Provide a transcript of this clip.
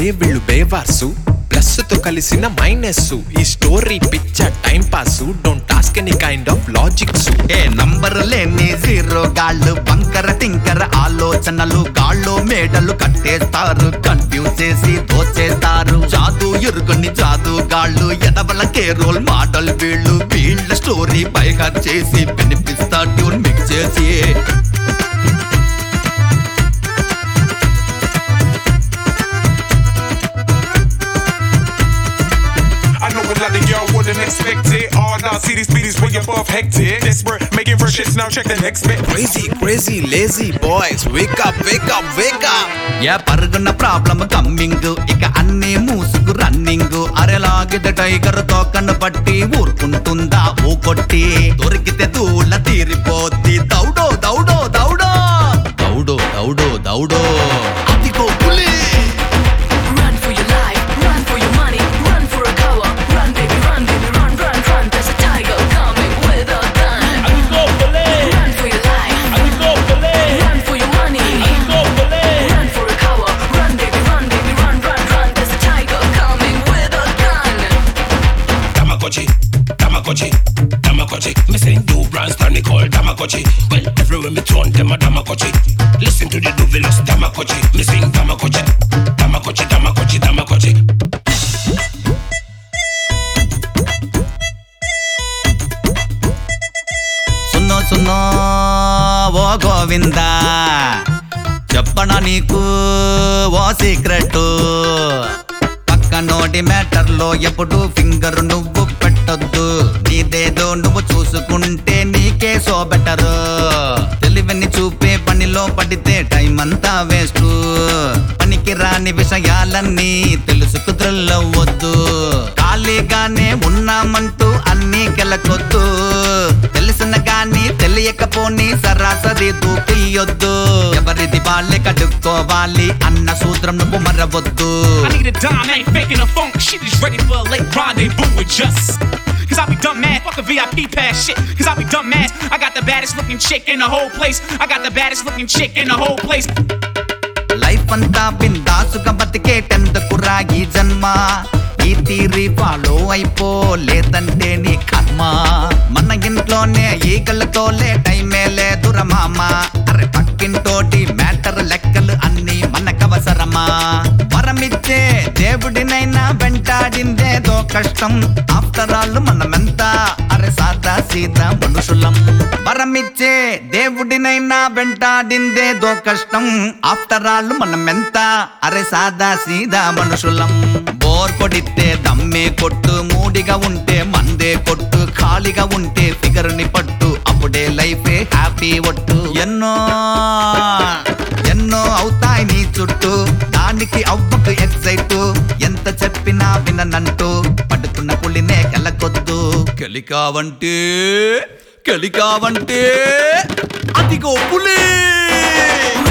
వీళ్ళు బేవార్సు ప్లస్ తో కలిసిన మైనస్ ఈ story picture time pass don't task any kind of logics ఏ నంబర్ లేని జీరో గాళ్ళు బంకర టింకర ఆలోచనలు గాళ్ళు మేడలు కట్టేస్తారు కన్ఫ్యూజ్ చేసి దోచేస్తారు జాదు ఎరుగని జాదు గాళ్ళు ఎదవలకే రోల్ మోడల్ వీళ్ళు వీళ్ళ స్టోరీ పైగా చేసి వినిపిస్తా ట్యూన్ మిక్స్ చేసి I know a lot of y'all wouldn't expect it. Oh, nah, see these beaties way above hectic. Desperate, making fresh hits, now check the next bit. Crazy crazy lazy boys wake up wake up wake up ఏ పరుగున్న problem coming ఇక అన్ని మూసుకు running అరెలాగిద tiger తోకను పట్టి ఊరుకుంటుందా ఊ కొట్టి దొరికితే దూల తీరిపోద్ది దౌడో దౌడో దౌడో దౌడో దౌడో దౌడో అదిగో పులి Run for your life, run for your money, run for a cover. Run, baby, run, baby, run, run, run. There's a tiger coming with a gun. Run for your life, run for your money. Run for a cover. Run, baby, run, baby, run, run, run. There's a tiger coming with a gun. Tamagotchi, Tamagotchi, Tamagotchi. Me say new brands stand me called Tamagotchi. Well, everywhere me turn them a Tamagotchi. Listen to the novelous Tamagotchi. Me sing Tamagotchi, Tamagotchi, Tamagotchi, Tamagotchi. సున్నో సున్నో ఓ గోవిందా చెప్పనా నీకు ఓ secret పక్క నోటి matter లో ఎప్పుడు finger నువ్వు పెట్టొద్దు నీదేదో నువ్వు చూసుకుంటే నీకే సో బెటర్ తెలివిని చూపే పనిలో పడితే టైం అంతా వేస్ట్ పనికి రాని విషయాలన్నీ తెలుసుకు త్రిల్లవద్దు ఖాళీగానే ఉన్నామంటూ అన్నీ కెలకొద్దు తెలిసిన గాని తెలియకపోని సరాసరి దూకియొద్దు ఎవరిది వాళ్ళే కడుక్కోవాలి అన్న సూత్రం నువ్వు మరవద్దు I need a dime, I ain't faking a funk. Shit is ready for a late rendezvous with just. Cause I be dumb mad, fuck a VIP pass shit. Cause I be dumb mad, I got the baddest looking chick in the whole place. I got the baddest looking chick in the whole place. Life అంతా బిందాసుగా బతికేటెందుకు రాగి జన్మ ఈ తీరి follow అయిపోలేదంటే నీ కర్మ మన ఇంట్లోనే ఈగలతోలే టైమే లేదురా మామ అరే పక్కింటోటి మ్యాటర్ లెక్కలు అన్ని మనకవసరమా వరమిచ్చే దేవుడినైనా వెంటాడిందేదో కష్టం ఆఫ్టర్ ఆల్ మనమెంతా అరే సాదా సీదా మనుషులం వరమిచ్చే దేవుడినైనా వెంటాడిందేదో కష్టం ఆఫ్టర్ ఆల్ మనమెంత అరే సాదా సీదా మనుషులం బోర్ కొడితే దమ్మే కొట్టు మూడిగా ఉంటే మందే కొట్టు ఖాళీగా ఉంటే ఫిగర్ ని పట్టు అప్పుడే లైఫే హ్యాపీ ఒట్టు ఎన్నో ఎన్నో అవుతాయి నీ చుట్టూ దానికి అవ్వకు ఎక్సైట్ ఎంత చెప్పినా విననంటూ పడుతున్న పులినే కెలకొద్దు కెలికావంటే కెలికావంటే అదిగో పులి